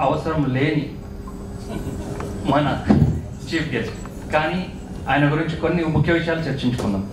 అవసరం లేని మన చీఫ్ గెస్ట్ కానీ ఆయన గురించి కొన్ని ముఖ్య విషయాలు చర్చించుకుందాం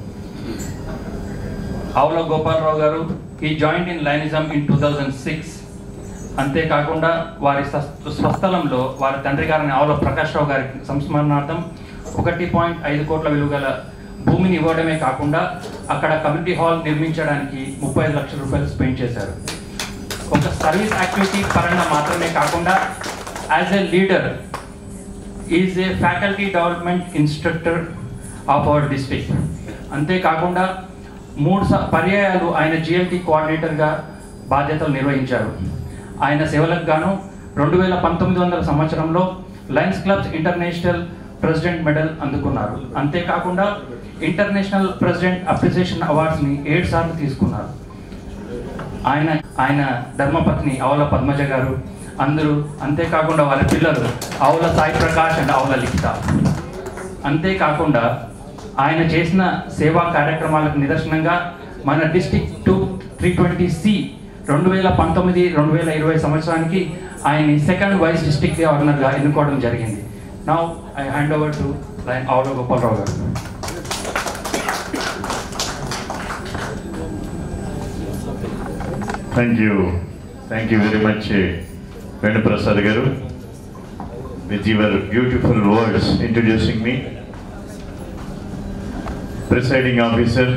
ఆవుల గోపాలరావు గారు ఈ joint in Lionism in two thousand six అంతేకాకుండా వారి స్వస్థ- స్వస్థలంలో వారి తండ్రి గారిని ఆవుల ప్రకాష్ రావు గారి సంస్మరణార్థం ఒకటి పాయింట్ ఐదు కోట్ల విలువ గల భూమిని ఇవ్వడమే కాకుండా అక్కడ కమ్యూనిటీ హాల్ నిర్మించడానికి ముప్పై ఐదు లక్షల రూపాయలు స్పెండ్ చేశారు ఒక సర్వీస్ యాక్టివిటీ పరంగా మాత్రమే కాకుండా as a leader is a faculty development instructor of our district అంతేకాకుండా మూడు స- పర్యాయాలు ఆయన జిఎల్టీ కోఆర్డినేటర్గా బాధ్యతలు నిర్వహించారు ఆయన సేవలకు గాను రెండు వేల పంతొమ్మిది వందల సంవత్సరంలో Lions Clubs International president medal అందుకున్నారు అంతేకాకుండా ఇంటర్నేషనల్ ప్రెసిడెంట్ అప్రిసియేషన్ అవార్డ్స్ని ఏడు సార్లు తీసుకున్నారు ఆయన ఆయన ధర్మపత్ని ఆవుల పద్మజ గారు అందరూ అంతేకాకుండా వారి పిల్లలు ఆవుల సాయి ప్రకాష్ అండ్ ఆవుల లిఖిత అంతేకాకుండా ఆయన చేసిన సేవా కార్యక్రమాలకు నిదర్శనంగా మన district two three twenty C రెండు వేల పంతొమ్మిది రెండు వేల ఇరవై సంవత్సరానికి ఆయన్ని సెకండ్ వైస్ డిస్టిక్ గవర్నర్గా ఎన్నుకోవడం జరిగింది now I hand over to lion Avula Gopalarao garu thank you thank you very much Venu Prasad garu with your beautiful words introducing మీ ప్రిసైడింగ్ ఆఫీసర్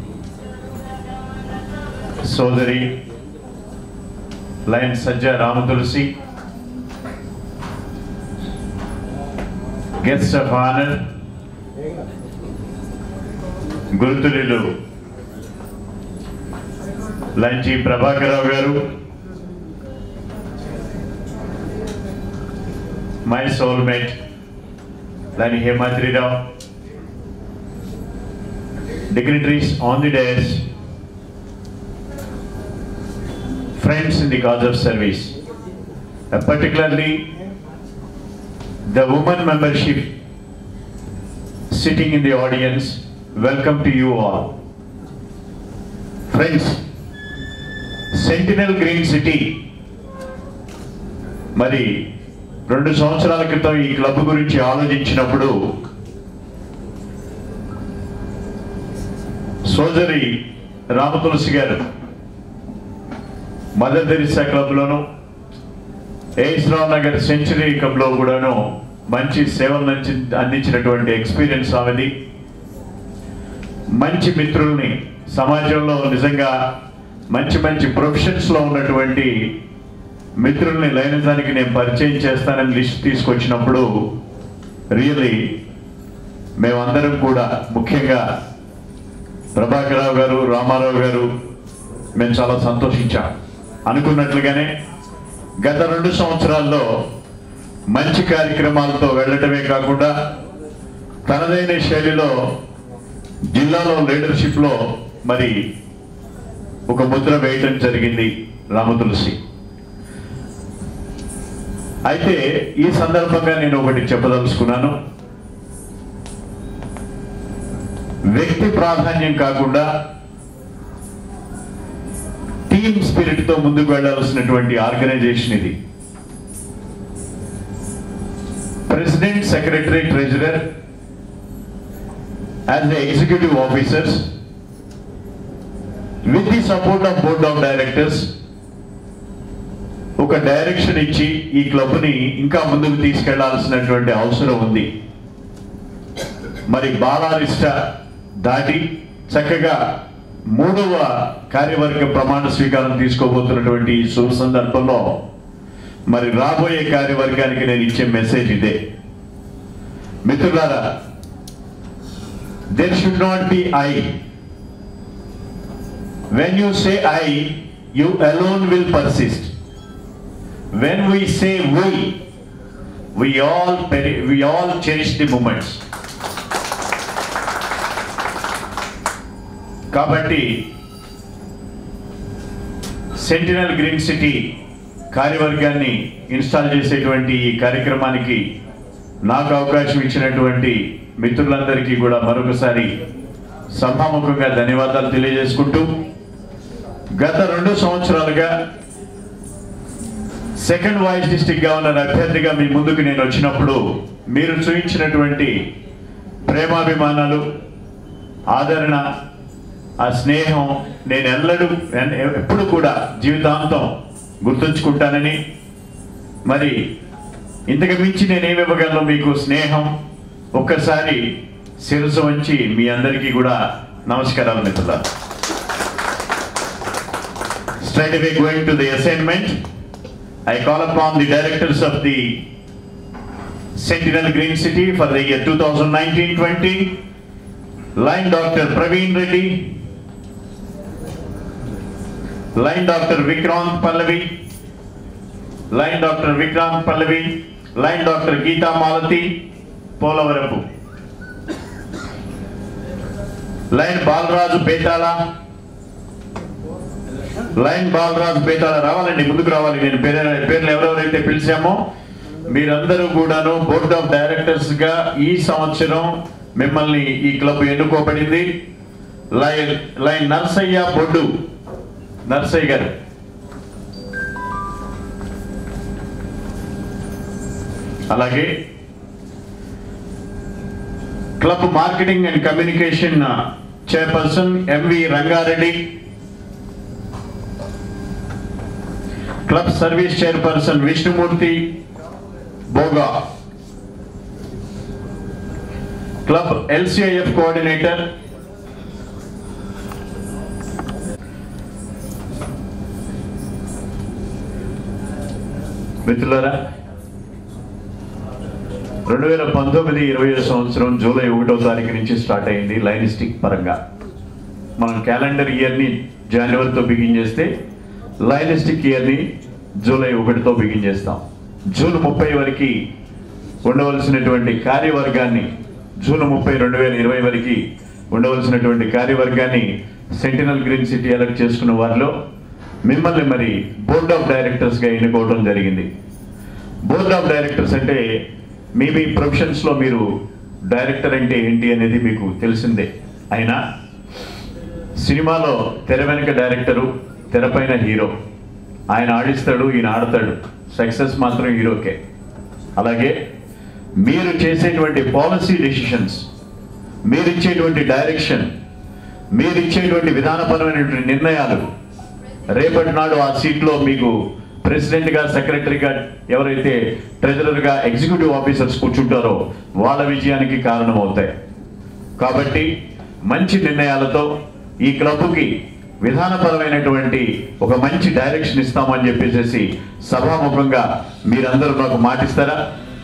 సోదరి lion Sajja Ramatulasi guest of honour గురుతులు లంచి ప్రభాకరరావు గారు మై సోల్మేట్ దాని Hemadrirao dignitaries on the dais, friends in the cause of service, Uh, particularly the women membership sitting in the audience, welcome to you all. Friends, sentinel green city మరి రెండు సంవత్సరాల క్రితం ఈ club గురించి ఆలోచించినప్పుడు సోదరి రామతులసి గారు మదర్ తెరిసా క్లబ్లోను ఏస్రావు నగర్ సెంచరీ క్లబ్లో కూడాను మంచి సేవలు అంది అందించినటువంటి ఎక్స్పీరియన్స్ ఆమెది మంచి మిత్రుల్ని సమాజంలో నిజంగా మంచి మంచి ప్రొఫెషన్స్లో ఉన్నటువంటి మిత్రుల్ని లైనజానికి నేను పరిచయం చేస్తానని లిస్ట్ తీసుకొచ్చినప్పుడు రియలీ మేమందరం కూడా ముఖ్యంగా ప్రభాకరరావు గారు రామారావు గారు మేము చాలా సంతోషించాం అనుకున్నట్లుగానే గత రెండు సంవత్సరాల్లో మంచి కార్యక్రమాలతో వెళ్ళటమే కాకుండా తనదైన శైలిలో జిల్లాలో లీడర్షిప్లో మరి ఒక ముద్ర వేయటం జరిగింది రామతులసి అయితే ఈ సందర్భంగా నేను ఒకటి చెప్పదలుచుకున్నాను వ్యక్తి ప్రాధాన్యం కాకుండా టీమ్ స్పిరిట్ తో ముందుకు వెళ్ళాల్సినటువంటి ఆర్గనైజేషన్ ఇది president secretary treasurer as the executive officers with the support of board of directors ఒక డైరెక్షన్ ఇచ్చి ఈ క్లబ్ని ఇంకా ముందుకు తీసుకెళ్లాల్సినటువంటి అవసరం ఉంది మరి బాలారిష్ట దాటి చక్కగా మూడవ కార్యవర్గ ప్రమాణ స్వీకారం తీసుకోబోతున్నటువంటి ఈ శుభ సందర్భంలో మరి రాబోయే కార్యవర్గానికి నేను ఇచ్చే మెసేజ్ ఇదే మిత్రులారా there should not be I when you say I you alone will persist when we say we we all peri- we all cherish the moments కాబట్టి సెంటినల్ గ్రీన్ సిటీ కార్యవర్గాన్ని ఇన్స్టాల్ చేసేటువంటి ఈ కార్యక్రమానికి నాకు అవకాశం ఇచ్చినటువంటి మిత్రులందరికీ కూడా మరొకసారి సభాముఖంగా ధన్యవాదాలు తెలియజేసుకుంటూ గత రెండు సంవత్సరాలుగా సెకండ్ వాయిస్ డిస్టిక్ గవర్నర్ అభ్యర్థిగా మీ ముందుకు నేను వచ్చినప్పుడు మీరు చూపించినటువంటి ప్రేమాభిమానాలు ఆదరణ ఆ స్నేహం నేను ఎల్లడూ ఎన్- ఎప్పుడు కూడా జీవితాంతం గుర్తుంచుకుంటానని మరి ఇంతకు మించి నేనేమి ఇవ్వగలను మీకు స్నేహం ఒక్కసారి శిరసు వంచి మీ అందరికీ కూడా నమస్కారాలు మిత్రులారా straight away going to the assignment, I call upon the directors of the Sentinel Green City for the year 2019-20. Line Dr. Praveen Reddy. Line Dr. Vikrant Pallavi. Line Dr. Vikrant Pallavi. Line Dr. Geeta Malati. Polavarapu. Line Balraju Betala. Lion Balraju Petala రావాలండి ముందుకు రావాలి నేను పేరు పేర్లు ఎవరెవరైతే పిలిచామో మీరందరూ కూడాను board of directors గా ఈ సంవత్సరం మిమ్మల్ని ఈ క్లబ్ ఎన్నుకోబడింది లైన్ లైన్ నర్సయ్య బొడ్డు నర్సయ్య గారు అలాగే club marketing and communication chairperson MV Rangareddy club service chairperson Vishnumurthy Boga club LCIF coordinator మిత్రులారా రెండు వేల పంతొమ్మిది ఇరవై సంవత్సరం జూలై ఒకటో తారీఖు నుంచి స్టార్ట్ అయింది లైనిస్టిక్ పరంగా మనం క్యాలెండర్ ఇయర్ని జనవరితో బిగిన్ చేస్తే లైనిస్టిక్ ఇయర్ని జూలై ఒకటితో బిగిన్ చేస్తాం జూన్ ముప్పై వరకు ఉండవలసినటువంటి కార్యవర్గాన్ని జూన్ ముప్పై రెండు వేల ఇరవై వరకు ఉండవలసినటువంటి కార్యవర్గాన్ని సెంటినల్ గ్రీన్ సిటీ ఎలక్ట్ చేసుకున్న వారిలో మిమ్మల్ని మరి బోర్డ్ ఆఫ్ డైరెక్టర్స్గా ఎన్నుకోవడం జరిగింది బోర్డ్ ఆఫ్ డైరెక్టర్స్ అంటే మీ మీ ప్రొఫెషన్స్లో మీరు డైరెక్టర్ అంటే ఏంటి అనేది మీకు తెలిసిందే అయినా సినిమాలో తెర వెనుక డైరెక్టరు తెరపైన హీరో ఆయన ఆడిస్తాడు ఈయన ఆడతాడు సక్సెస్ మాత్రం హీరోకే అలాగే మీరు చేసేటువంటి పాలసీ డెసిషన్స్ మీరు ఇచ్చేటువంటి డైరెక్షన్ మీరు ఇచ్చేటువంటి విధానపరమైనటువంటి నిర్ణయాలు రేపటి నాడు ఆ సీట్లో మీకు ప్రెసిడెంట్గా సెక్రటరీగా ఎవరైతే ట్రెజరర్గా ఎగ్జిక్యూటివ్ ఆఫీసర్స్ కూర్చుంటారో వాళ్ళ విజయానికి కారణమవుతాయి కాబట్టి మంచి నిర్ణయాలతో ఈ క్లబ్కి విధానపరమైనటువంటి ఒక మంచి డైరెక్షన్ ఇస్తామని చెప్పేసి సభాముఖంగా మీరందరూ నాకు మాటిస్తారా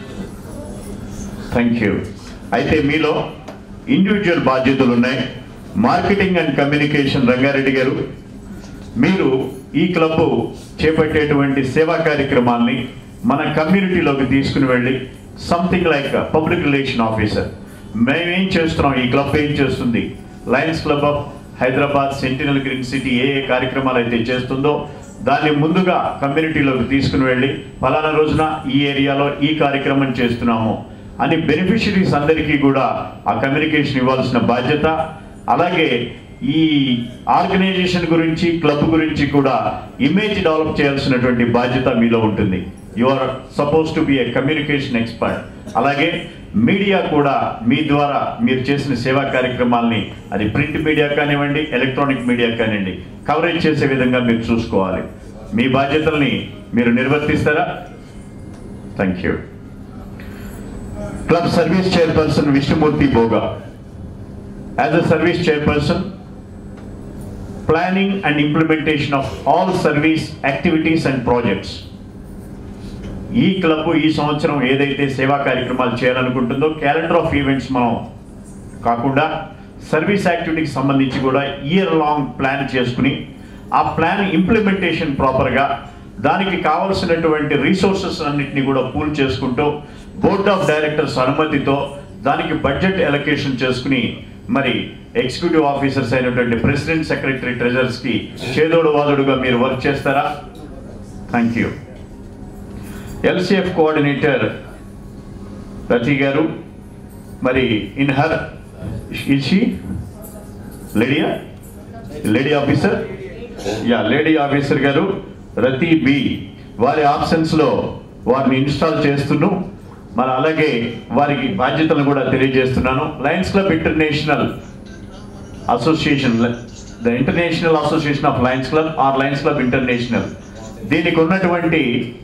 థ్యాంక్ యూ అయితే మీలో ఇండివిజువల్ బాధ్యతలు ఉన్నాయి మార్కెటింగ్ అండ్ కమ్యూనికేషన్ రంగారెడ్డి గారు మీరు ఈ క్లబ్ చేపట్టేటువంటి సేవా కార్యక్రమాల్ని మన కమ్యూనిటీలోకి తీసుకుని వెళ్ళి something like public relation officer మేమేం చేస్తున్నాం ఈ క్లబ్ ఏం చేస్తుంది lions club of Hyderabad sentinel green city ఏ ఏ కార్యక్రమాలు అయితే చేస్తుందో దాన్ని ముందుగా కమ్యూనిటీలోకి తీసుకుని వెళ్ళి ఫలానా రోజున ఈ ఏరియాలో ఈ కార్యక్రమం చేస్తున్నాము అని బెనిఫిషరీస్ అందరికీ కూడా ఆ కమ్యూనికేషన్ ఇవ్వాల్సిన బాధ్యత అలాగే ఈ ఆర్గనైజేషన్ గురించి క్లబ్ గురించి కూడా ఇమేజ్ డెవలప్ చేయాల్సినటువంటి బాధ్యత మీలో ఉంటుంది you are suppose to be a communication expert అలాగే మీడియా కూడా మీ ద్వారా మీరు చేసిన సేవా కార్యక్రమాల్ని అది ప్రింట్ మీడియా కానివ్వండి ఎలక్ట్రానిక్ మీడియా కానివ్వండి కవరేజ్ చేసే విధంగా మీరు చూసుకోవాలి మీ బాధ్యతల్ని మీరు నిర్వర్తిస్తారా thank you club service chairperson Vishnumurthy Boga as a service chairperson planning and implementation of all service activities and projects. ఈ క్లబ్ ఈ సంవత్సరం ఏదైతే సేవా కార్యక్రమాలు చేయాలనుకుంటుందో క్యాలెండర్ ఆఫ్ ఈవెంట్స్ మనం కాకుండా సర్వీస్ యాక్టివిటీకి సంబంధించి కూడా ఇయర్ లాంగ్ ప్లాన్ చేసుకుని ఆ ప్లాన్ ఇంప్లిమెంటేషన్ ప్రాపర్గా దానికి కావలసినటువంటి రీసోర్సెస్ అన్నింటినీ కూడా పూల్ చేసుకుంటూ బోర్డ్ ఆఫ్ డైరెక్టర్స్ అనుమతితో దానికి బడ్జెట్ ఎలకేషన్ చేసుకుని మరి ఎగ్జిక్యూటివ్ ఆఫీసర్స్ అయినటువంటి ప్రెసిడెంట్ సెక్రటరీ ట్రెజర్స్ కి చేదోడు వాదుడుగా మీరు వర్క్ చేస్తారా thank you LCF coordinator Rathi garu మరి ఇన్ హర్ ఇషి లేడీయా లేడీ ఆఫీసర్ యా lady officer garu Rathi B వారి ఆప్షన్స్లో వారిని ఇన్స్టాల్ చేస్తున్నాం మరి అలాగే వారికి బాధ్యతలను కూడా తెలియజేస్తున్నాను lions club international association the international association of lions club or lions club international దీనికి ఉన్నటువంటి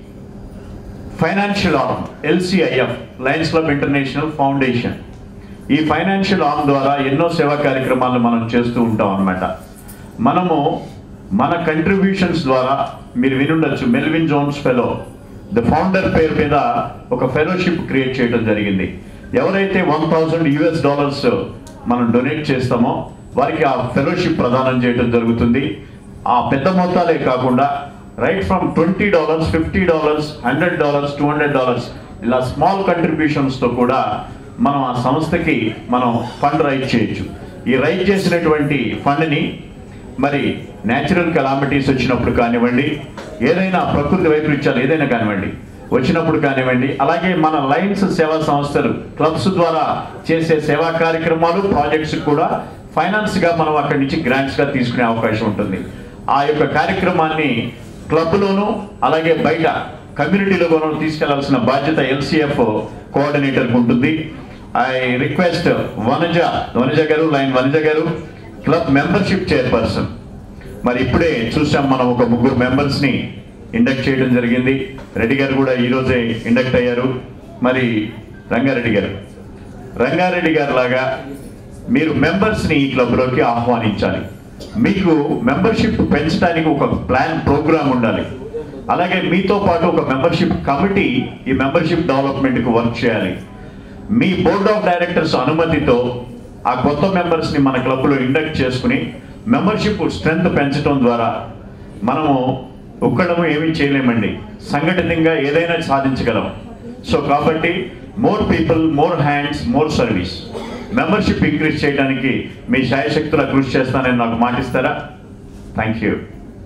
financial arm LCIF lions club international foundation ఈ ఫైనాన్షియల్ ఆర్మ్ ద్వారా ఎన్నో సేవా కార్యక్రమాలను మనం చేస్తూ ఉంటాం అన్నమాట మనము మన కంట్రిబ్యూషన్స్ ద్వారా మీరు వినుండొచ్చు Melvin Jones fellow the founder పేరు మీద ఒక ఫెలోషిప్ క్రియేట్ చేయడం జరిగింది ఎవరైతే వన్ థౌసండ్ యుఎస్ డాలర్స్ మనం డొనేట్ చేస్తామో వారికి ఆ ఫెలోషిప్ ప్రదానం చేయడం జరుగుతుంది ఆ పెద్ద మొత్తాలే కాకుండా right from twenty dollars fifty dollars hundred dollars two hundred dollars ఇలా స్మాల్ కంట్రిబ్యూషన్స్తో కూడా మనం ఆ సంస్థకి మనం ఫండ్ రైజ్ చేయొచ్చు ఈ రైజ్ చేసినటువంటి ఫండ్ని మరి న్యాచురల్ కెలామిటీస్ వచ్చినప్పుడు కానివ్వండి ఏదైనా ప్రకృతి వైపరీత్యాలు ఏదైనా కానివ్వండి వచ్చినప్పుడు కానివ్వండి అలాగే మన లైన్స్ సేవా సంస్థలు క్లబ్స్ ద్వారా చేసే సేవా కార్యక్రమాలు ప్రాజెక్ట్స్ కూడా ఫైనాన్స్గా మనం అక్కడి నుంచి గ్రాంట్స్గా తీసుకునే అవకాశం ఉంటుంది ఆ యొక్క కార్యక్రమాన్ని క్లబ్లోను అలాగే బయట కమ్యూనిటీలో కూడా తీసుకెళ్లాల్సిన బాధ్యత ఎల్సిఎఫ్ కోఆర్డినేటర్కి ఉంటుంది ఐ రిక్వెస్ట్ వనజ వనజ గారు లైన్ వనజ గారు క్లబ్ మెంబర్షిప్ చైర్పర్సన్ మరి ఇప్పుడే చూసాం మనం ఒక ముగ్గురు మెంబర్స్ ని ఇండక్ట్ చేయడం జరిగింది రెడ్డి గారు కూడా ఈ రోజే ఇండక్ట్ అయ్యారు మరి రంగారెడ్డి గారు రంగారెడ్డి గారు లాగా మీరు మెంబర్స్ ని ఈ క్లబ్ లోకి ఆహ్వానించాలి మీకు మెంబర్షిప్ పెంచడానికి ఒక ప్లాన్ ప్రోగ్రామ్ ఉండాలి అలాగే మీతో పాటు ఒక మెంబర్షిప్ కమిటీ ఈ మెంబర్షిప్ డెవలప్మెంట్ కు వర్క్ చేయాలి మీ బోర్డ్ ఆఫ్ డైరెక్టర్స్ అనుమతితో ఆ కొత్త మెంబర్స్ ని మన క్లబ్ లో ఇండక్ట్ చేసుకుని మెంబర్షిప్ స్ట్రెంగ్త్ పెంచడం ద్వారా మనము ఒక్కడము ఏమీ చేయలేమండి సంఘటితంగా ఏదైనా సాధించగలం సో కాబట్టి more people more hands more service membership increase చేయడానికి మీ శాయశక్తుల కృషి చేస్తానని నాకు మాటిస్తారా thank you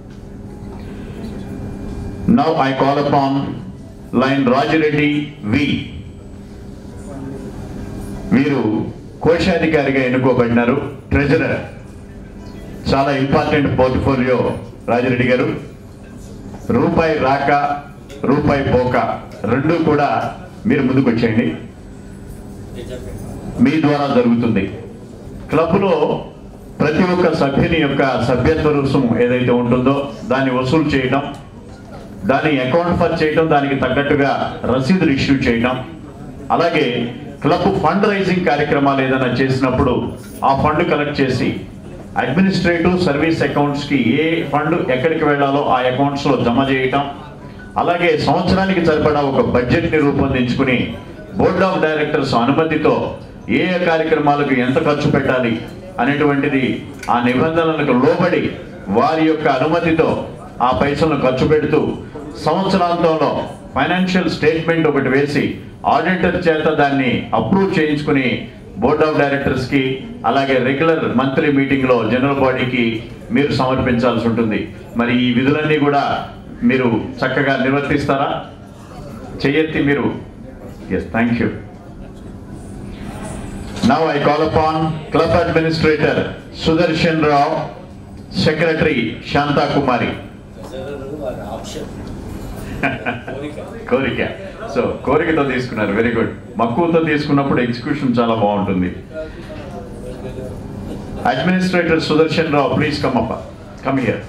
now I call upon lion Rajireddy వి వీరు కోశాధికారిగా ఎన్నుకోబడినారు ట్రెజరర్ చాలా ఇంపార్టెంట్ పోర్ట్ఫోలియో రాజిరెడ్డి గారు రూపాయి రాక రూపాయి పోక రెండు కూడా మీరు ముందుకు వచ్చేయండి మీ ద్వారా జరుగుతుంది క్లబ్లో ప్రతి ఒక్క సభ్యుని యొక్క సభ్యత్వ రుసుము ఏదైతే ఉంటుందో దాన్ని వసూలు చేయడం దాన్ని అకౌంట్ ఫర్ చేయడం దానికి తగ్గట్టుగా రసీదులు ఇష్యూ చేయడం అలాగే క్లబ్ ఫండ్ రైజింగ్ కార్యక్రమాలు ఏదైనా చేసినప్పుడు ఆ ఫండ్ కలెక్ట్ చేసి అడ్మినిస్ట్రేటివ్ సర్వీస్ అకౌంట్స్ కి ఏ ఫండ్ ఎక్కడికి వెళ్ళాలో ఆ అకౌంట్స్ లో జమ చేయటం అలాగే సంవత్సరానికి సరిపడా ఒక బడ్జెట్ ని రూపొందించుకుని బోర్డ్ ఆఫ్ డైరెక్టర్స్ అనుమతితో ఏ ఏ కార్యక్రమాలకు ఎంత ఖర్చు పెట్టాలి అనేటువంటిది ఆ నిబంధనలకు లోబడి వారి యొక్క అనుమతితో ఆ పైసలను ఖర్చు పెడుతూ సంవత్సరాంతంలో ఫైనాన్షియల్ స్టేట్మెంట్ ఒకటి వేసి ఆడిటర్ చేత దాన్ని అప్రూవ్ చేయించుకుని బోర్డ్ ఆఫ్ డైరెక్టర్స్ కి అలాగే రెగ్యులర్ మంత్లీ మీటింగ్ లో జనరల్ బాడీకి మీరు సమర్పించాల్సి ఉంటుంది మరి ఈ విధులన్నీ కూడా మీరు చక్కగా నిర్వర్తిస్తారా చెయ్యెత్తి మీరు yes thank you now I call upon club administrator Sudarshan Rao secretary Shanta Kumari option కోరిక సో కోరికతో తీసుకున్నారు వెరీ గుడ్ మక్కువతో తీసుకున్నప్పుడు ఎగ్జిక్యూషన్ చాలా బాగుంటుంది administrator Sudarshan Rao please come up come here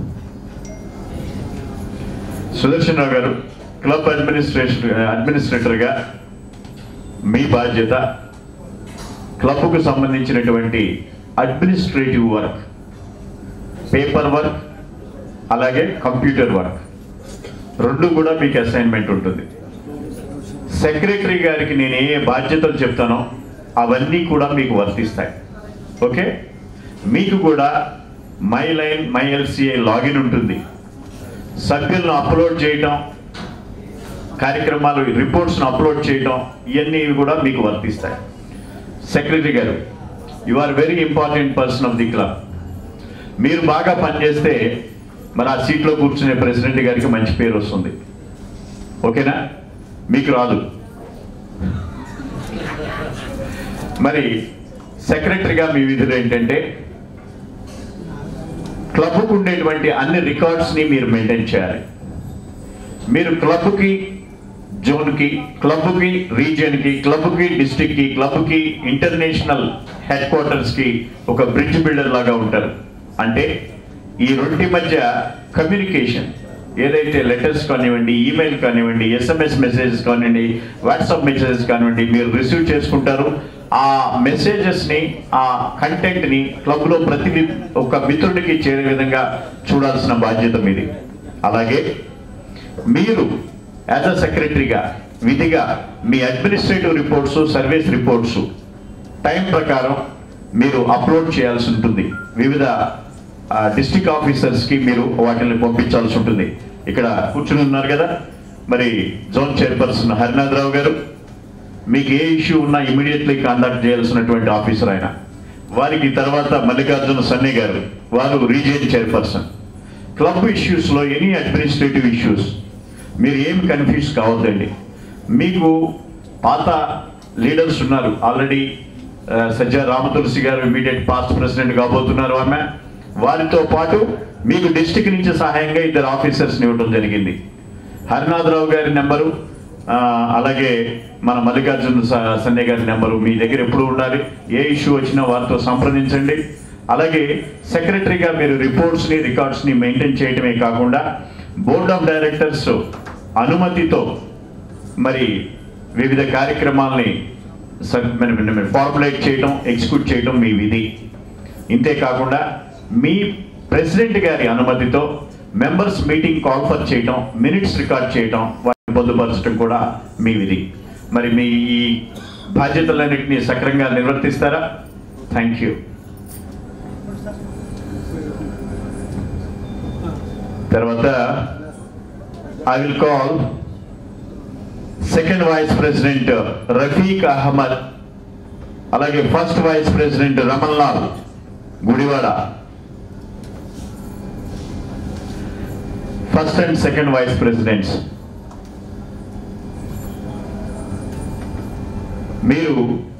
Sudarshan Rao garu club administration అడ్మినిస్ట్రేటర్గా మీ బాధ్యత క్లబ్కు సంబంధించినటువంటి అడ్మినిస్ట్రేటివ్ వర్క్ పేపర్ వర్క్ అలాగే కంప్యూటర్ వర్క్ రెండు కూడా మీకు అసైన్మెంట్ ఉంటుంది సెక్రటరీ గారికి నేను ఏ బాధ్యతలు చెప్తానో అవన్నీ కూడా మీకు వర్తిస్తాయి ఓకే మీకు కూడా my lion my LCI login ఉంటుంది సభ్యులను అప్లోడ్ చేయటం కార్యక్రమాలు రిపోర్ట్స్ను అప్లోడ్ చేయటం ఇవన్నీ కూడా మీకు వర్తిస్తాయి secretary garu you are very important person of the club మీరు బాగా పనిచేస్తే మరి ఆ సీట్లో కూర్చునే ప్రెసిడెంట్ గారికి మంచి పేరు వస్తుంది ఓకేనా మీకు రాదు మరి సెక్రటరీగా మీ విధులు ఏంటంటే క్లబ్కు ఉండేటువంటి అన్ని రికార్డ్స్ని మీరు మెయింటైన్ చేయాలి మీరు క్లబ్కి జోన్కి క్లబ్కి రీజియన్కి క్లబ్కి డిస్టిక్కి క్లబ్కి ఇంటర్నేషనల్ హెడ్ క్వార్టర్స్కి ఒక బ్రిడ్జ్ బిల్డర్ లాగా ఉంటారు అంటే ఈ రెండింటి మధ్య కమ్యూనికేషన్ ఏదైతే లెటర్స్ కానివ్వండి ఈమెయిల్ కానివ్వండి ఎస్ఎంఎస్ మెసేజెస్ కానివ్వండి వాట్సాప్ మెసేజెస్ కానివ్వండి మీరు రిసీవ్ చేసుకుంటారు ఆ మెసేజెస్ని ఆ కంటెంట్ని క్లబ్లో ప్రతి ఒక మిత్రుడికి చేరే విధంగా చూడాల్సిన బాధ్యత మీది అలాగే మీరు యాజ్ అ సెక్రటరీగా విధిగా మీ administrative reports service reports time ప్రకారం మీరు అప్లోడ్ చేయాల్సి ఉంటుంది వివిధ డిస్టిక్ ఆఫీసర్స్కి మీరు వాటిని పంపించాల్సి ఉంటుంది ఇక్కడ కూర్చుని ఉన్నారు కదా మరి జోన్ చైర్పర్సన్ హరినాథరావు గారు మీకు ఏ ఇష్యూ ఉన్నా ఇమీడియట్లీ కాంటాక్ట్ చేయాల్సినటువంటి ఆఫీసర్ ఆయన వారికి తర్వాత మల్లికార్జున సన్నే గారు వారు రీజియన్ చైర్పర్సన్ క్లబ్ ఇష్యూస్లో ఎనీ అడ్మినిస్ట్రేటివ్ ఇష్యూస్ మీరు ఏం కన్ఫ్యూజ్ కావద్దండి మీకు పాత లీడర్స్ ఉన్నారు ఆల్రెడీ సజ్జా రామతులసి గారు ఇమీడియట్ పాస్ట్ ప్రెసిడెంట్ కాబోతున్నారు ఆమె వారితో పాటు మీకు డిస్టిక్ నుంచి సహాయంగా ఇద్దరు ఆఫీసర్స్ని ఇవ్వడం జరిగింది హరినాథరావు గారి నెంబరు ఆ, అలాగే మన మల్లికార్జున స- సన్నే గారి నెంబరు మీ దగ్గర ఎప్పుడు ఉండాలి ఏ ఇష్యూ వచ్చినా వారితో సంప్రదించండి అలాగే సెక్రటరీగా మీరు రిపోర్ట్స్ని రికార్డ్స్ని మెయింటైన్ చేయటమే కాకుండా బోర్డ్ ఆఫ్ డైరెక్టర్స్ అనుమతితో మరి వివిధ కార్యక్రమాల్ని ఫార్ములేట్ చేయడం ఎగ్జిక్యూట్ చేయడం మీ విధి ఇంతే కాకుండా మీ ప్రెసిడెంట్ గారి అనుమతితో మెంబర్స్ మీటింగ్ కాల్ఫర్ చేయటం మినిట్స్ రికార్డ్ చేయటం వాటిని పొందుపరచడం కూడా మీ విధి మరి మీ ఈ బాధ్యతలన్నింటినీ సక్రంగా నిర్వర్తిస్తారా థ్యాంక్ యూ తర్వాత I will call second vice president Rafiq Ahmed అలాగే first vice president Raman Lal Gudivada first and second vice presidents మీరు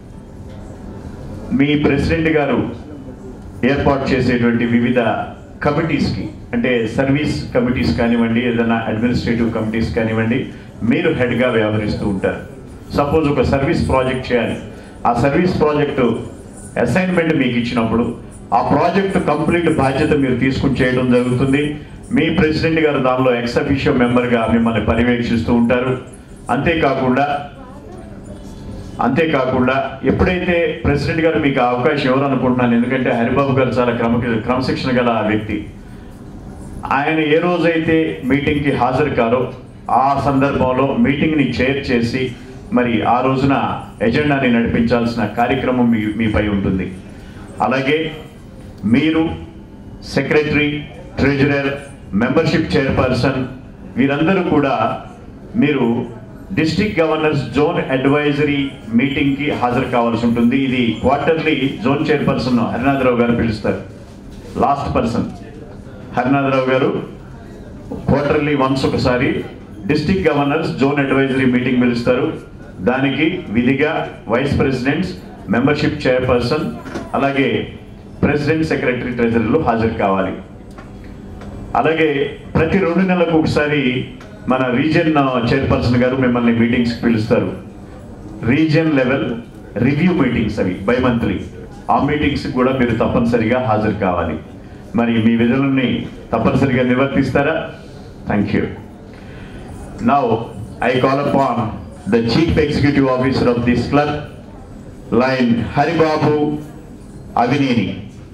మీ ప్రెసిడెంట్ గారు ఏర్పాటు చేసేటువంటి వివిధ కమిటీస్కి అంటే సర్వీస్ కమిటీస్ కానివ్వండి ఏదైనా అడ్మినిస్ట్రేటివ్ కమిటీస్ కానివ్వండి మీరు హెడ్గా వ్యవహరిస్తూ ఉంటారు సపోజ్ ఒక సర్వీస్ ప్రాజెక్ట్ చేయాలి ఆ సర్వీస్ ప్రాజెక్టు అసైన్మెంట్ మీకు ఇచ్చినప్పుడు ఆ ప్రాజెక్టు కంప్లీట్ బాధ్యత మీరు తీసుకుని చేయడం జరుగుతుంది మీ ప్రెసిడెంట్ గారు దానిలో ఎక్స్ అఫీషియో మెంబర్గా మిమ్మల్ని పర్యవేక్షిస్తూ ఉంటారు అంతేకాకుండా అంతేకాకుండా ఎప్పుడైతే ప్రెసిడెంట్ గారు మీకు ఆ అవకాశం ఎవరు అనుకుంటున్నాను ఎందుకంటే హరిబాబు గారు చాలా క్రమ క్రమశిక్షణ గల ఆ వ్యక్తి ఆయన ఏ రోజైతే మీటింగ్కి హాజరు కారో ఆ సందర్భంలో మీటింగ్ని చైర్ చేసి మరి ఆ రోజున ఎజెండాని నడిపించాల్సిన కార్యక్రమం మీ మీపై ఉంటుంది అలాగే మీరు సెక్రటరీ ట్రెజరర్ మెంబర్షిప్ చైర్పర్సన్ వీరందరూ కూడా మీరు డిస్ట్రిక్ట్ గవర్నర్స్ జోన్ అడ్వైజరీ మీటింగ్కి హాజరు కావాల్సి ఉంటుంది ఇది క్వార్టర్లీ జోన్ చైర్పర్సన్ హరినాథరావు గారు పిలుస్తారు last person Harinatharao garu quarterly once ఒకసారి district governors zone advisory meeting పిలుస్తారు దానికి విధిగా వైస్ ప్రెసిడెంట్స్ మెంబర్షిప్ చైర్పర్సన్ అలాగే ప్రెసిడెంట్ సెక్రటరీ ట్రెజరీలు హాజరు కావాలి అలాగే ప్రతి రెండు నెలలకు ఒకసారి మన రీజియన్ చైర్పర్సన్ గారు మిమ్మల్ని మీటింగ్స్కి పిలుస్తారు రీజియన్ లెవెల్ రివ్యూ మీటింగ్స్ అవి బై మంత్లీ ఆ మీటింగ్స్ కూడా మీరు తప్పనిసరిగా హాజరు కావాలి మరి మీ విధులని తప్పనిసరిగా నిర్వర్తిస్తారా thank you now I call upon the chief executive officer of this club lion Haribabu Avineni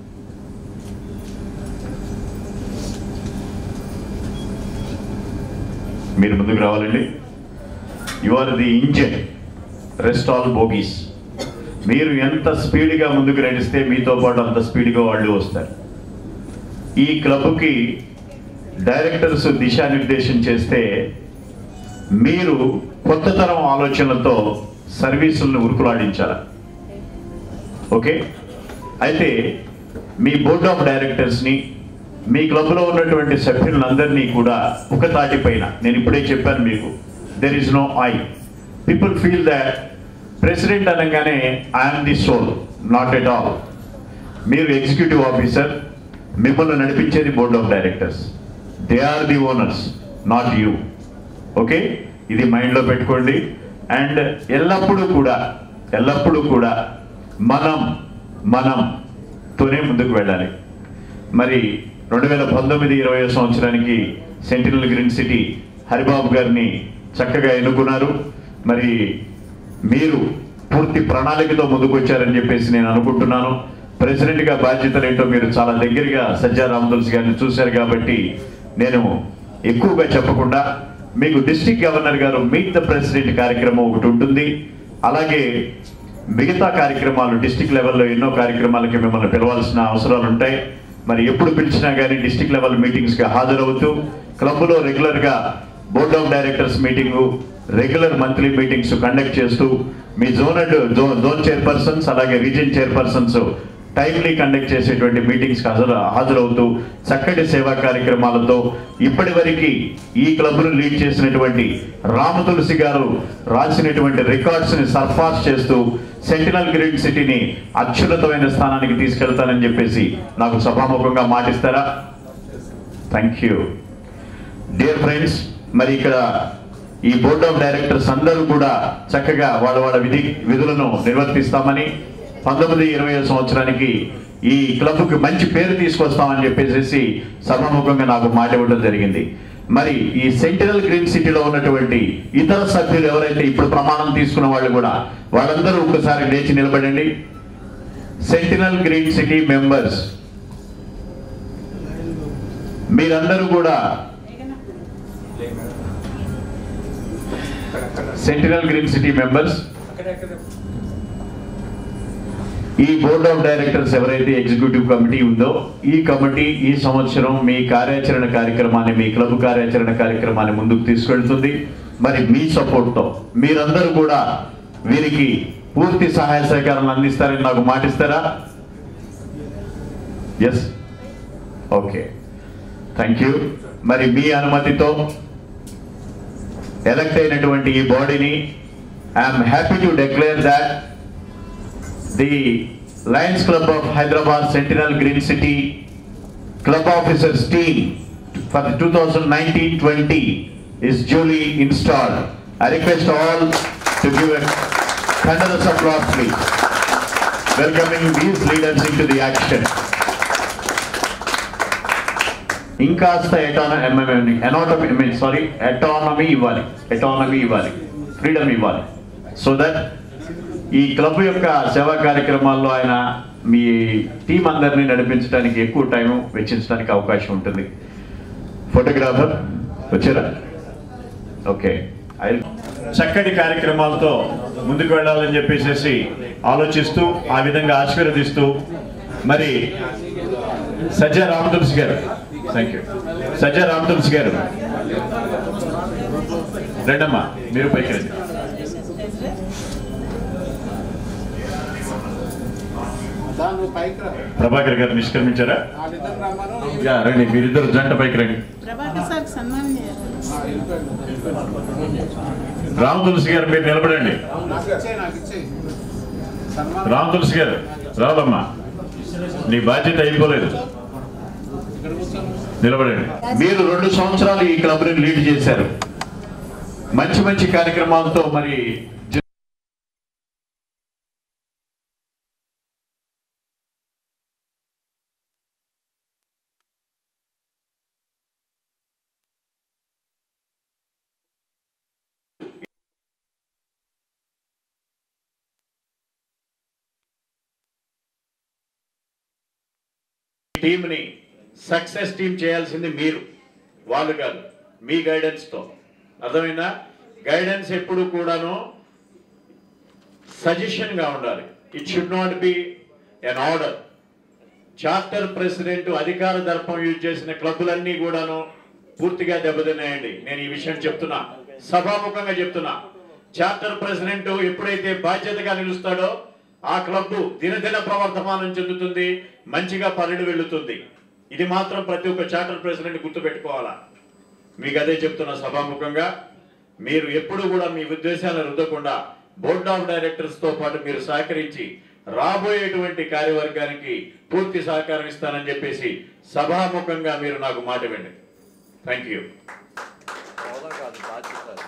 మీరు ముందుకు రావాలండి you are the engine rest all bogies మీరు ఎంత స్పీడ్గా ముందుకు నడిస్తే మీతో పాటు అంత స్పీడ్గా వాళ్ళు వస్తారు ఈ క్లబ్కి డైరెక్టర్స్ దిశానిర్దేశం చేస్తే మీరు కొత్త తరం ఆలోచనలతో సర్వీసులను ఉరుకులాడించాలి ఓకే అయితే మీ బోర్డ్ ఆఫ్ డైరెక్టర్స్ని మీ క్లబ్లో ఉన్నటువంటి సభ్యులందరినీ కూడా ఒక తాటిపైన నేను ఇప్పుడే చెప్పాను మీకు there is no I people feel that president అనగానే I'm the soul not at all మీరు ఎగ్జిక్యూటివ్ ఆఫీసర్ మిమ్మల్ని నడిపించేది board of directors they are the owners not you okay ఇది మైండ్లో పెట్టుకోండి అండ్ ఎల్లప్పుడూ కూడా ఎల్లప్పుడూ కూడా మనం మనం తోనే ముందుకు వెళ్ళాలి మరి రెండు వేల పంతొమ్మిది ఇరవై సంవత్సరానికి సెంటినల్ గ్రీన్ సిటీ హరిబాబు గారిని చక్కగా ఎన్నుకున్నారు మరి మీరు పూర్తి ప్రణాళికతో ముందుకు వచ్చారని చెప్పేసి నేను అనుకుంటున్నాను ప్రెసిడెంట్గా బాధ్యతలు ఏంటో మీరు చాలా దగ్గరగా సజ్జా రామతులసి గారిని చూశారు కాబట్టి నేను ఎక్కువగా చెప్పకుండా మీకు district governor garu meet the president కార్యక్రమం ఒకటి ఉంటుంది అలాగే మిగతా కార్యక్రమాలు డిస్ట్రిక్ట్ లెవెల్లో ఎన్నో కార్యక్రమాలకి మిమ్మల్ని పిలవాల్సిన అవసరాలు ఉంటాయి మరి ఎప్పుడు పిలిచినా కానీ డిస్ట్రిక్ట్ లెవెల్ మీటింగ్స్కి హాజరవుతూ క్లబ్లో రెగ్యులర్గా board of directors meeting regular monthly meetings conduct చేస్తూ మీ zone and zone zone chairpersons అలాగే రీజన్ చైర్పర్సన్స్ టైమ్లీ కండక్ట్ చేసేటువంటి మీటింగ్స్ హాజరు హాజరవుతూ చక్కటి సేవా కార్యక్రమాలతో ఇప్పటి వరకు ఈ క్లబ్ను లీడ్ చేసినటువంటి రామతులసి గారు రాసినటువంటి రికార్డ్స్ ని సర్పాస్ చేస్తూ సెంటినల్ గ్రీన్ సిటీని అత్యున్నతమైన స్థానానికి తీసుకెళ్తానని చెప్పేసి నాకు సభాముఖంగా మాటిస్తారా థ్యాంక్ యూ డియర్ ఫ్రెండ్స్ మరి ఇక్కడ ఈ బోర్డ్ ఆఫ్ డైరెక్టర్స్ అందరూ కూడా చక్కగా వాళ్ళ వాళ్ళ విధి విధులను నిర్వర్తిస్తామని పంతొమ్మిది ఇరవై సంవత్సరానికి ఈ క్లబ్కి మంచి పేరు తీసుకొస్తామని చెప్పేసి సభాముఖంగా నాకు మాట ఇవ్వడం జరిగింది మరి ఈ సెంటినల్ గ్రీన్ సిటీలో ఉన్నటువంటి ఇతర సభ్యులు ఎవరైతే ఇప్పుడు ప్రమాణం తీసుకున్న వాళ్ళు కూడా వాళ్ళందరూ ఒకసారి లేచి నిలబడండి సెంటినల్ గ్రీన్ సిటీ మెంబర్స్ మీరందరూ కూడా సెంటినల్ గ్రీన్ సిటీ మెంబర్స్ ఈ బోర్డ్ ఆఫ్ డైరెక్టర్స్ ఎవరైతే ఎగ్జిక్యూటివ్ కమిటీ ఉందో ఈ కమిటీ ఈ సంవత్సరం మీ కార్యాచరణ కార్యక్రమాన్ని మీ క్లబ్ కార్యాచరణ కార్యక్రమాన్ని ముందుకు తీసుకెళ్తుంది మరి మీ సపోర్ట్తో మీరందరూ కూడా వీరికి పూర్తి సహాయ సహకారాలు అందిస్తారని నాకు మాటిస్తారా ఎస్ ఓకే థ్యాంక్ యూ మరి మీ అనుమతితో ఎలక్ట్ అయినటువంటి ఈ బాడీని I'm happy to declare that the lions club of Hyderabad sentinel green city club officers team for the 2019-20 is duly installed. I request all to give a thunderous applause please. Welcoming these leaders into the action. ఇంకాస్త autonomy anatomy mean sorry autonomy ఇవ్వాలి autonomy ఇవ్వాలి freedom ఇవ్వాలి so that ఈ club యొక్క సేవా కార్యక్రమాల్లో ఆయన మీ team అందరినీ నడిపించడానికి ఎక్కువ టైం వెచ్చించడానికి అవకాశం ఉంటుంది ఫోటోగ్రాఫర్ వచ్చారా ఓకే చక్కటి కార్యక్రమాలతో ముందుకు వెళ్ళాలని చెప్పేసి ఆలోచిస్తూ ఆ విధంగా ఆశీర్వదిస్తూ మరి సజ్జా రామతులసి గారు థ్యాంక్ యూ సజ్జా రామతులసి గారు రెండమ్మా మీరు పైకి రండి దాని పైకి రా ప్రభాకర్ గారు నిష్క్రమించారా వాళ్ళిద్దరు రమ్మను యా రండి మీరిద్దరు జంట పైకి రండి ప్రభాకర్ సార్కి సన్మానం చేయాలి రామ తులసి గారు మీరు నిలబడండి నాకు ఇచ్చే నాకు ఇచ్చే సన్మానం రామ తులసి గారు రాదమ్మా నీ బాధ్యత అయిపోలేదు ఇక్కడ కూర్చొని నిలబడండి మీరు రెండు సంవత్సరాలు ఈ క్లబ్ ని లీడ్ చేశారు మంచి మంచి కార్యక్రమాలతో మరి జ- టీంని సక్సెస్ టీం చేయాల్సింది మీరు వాళ్ళు కాదు మీ గైడెన్స్తో అర్థమైందా గైడెన్స్ ఎప్పుడు కూడాను సజెషన్గా ఉండాలి it should not be an order charter president అధికార దర్పం యూజ్ చేసిన క్లబ్బులన్నీ కూడాను పూర్తిగా దెబ్బతిన్నాయండి నేను ఈ విషయం చెప్తున్నా సభాముఖంగా చెప్తున్నా చార్టర్ ప్రెసిడెంట్ ఎప్పుడైతే బాధ్యతగా నిలుస్తాడో ఆ క్లబ్ దినదిన ప్రవర్తమానం చెందుతుంది మంచిగా పన్నెండు వెళ్తుంది ఇది మాత్రం ప్రతి ఒక్క చార్టర్ ప్రెసిడెంట్ గుర్తుపెట్టుకోవాలా మీకు అదే చెప్తున్నా సభాముఖంగా మీరు ఎప్పుడు కూడా మీ ఉద్దేశాలను రుద్దకుండా బోర్డ్ ఆఫ్ డైరెక్టర్స్ తో పాటు మీరు సహకరించి రాబోయేటువంటి కార్యవర్గానికి పూర్తి సహకారం ఇస్తానని చెప్పేసి సభాముఖంగా మీరు నాకు మాట ఇవ్వండి థ్యాంక్ యూ హోదా కాదు బాధ్యత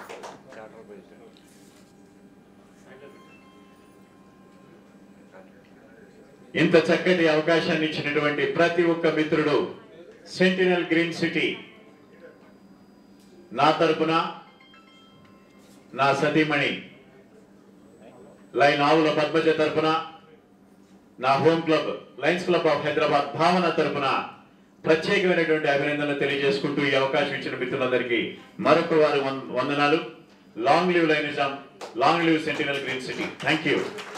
ఇంత చక్కటి అవకాశాన్ని ఇచ్చినటువంటి ప్రతి ఒక్క మిత్రుడు సెంటినల్ గ్రీన్ సిటీ నా తరపున నా సతీమణి లైన్ ఆవుల పద్మజ తరపున నా home club lions club of Hyderabad Bhavana తరపున ప్రత్యేకమైనటువంటి అభినందనలు తెలియజేసుకుంటూ ఈ అవకాశం ఇచ్చిన మిత్రులందరికీ మరొక వారు వందనాలు long live lionism long live sentinel green city thank you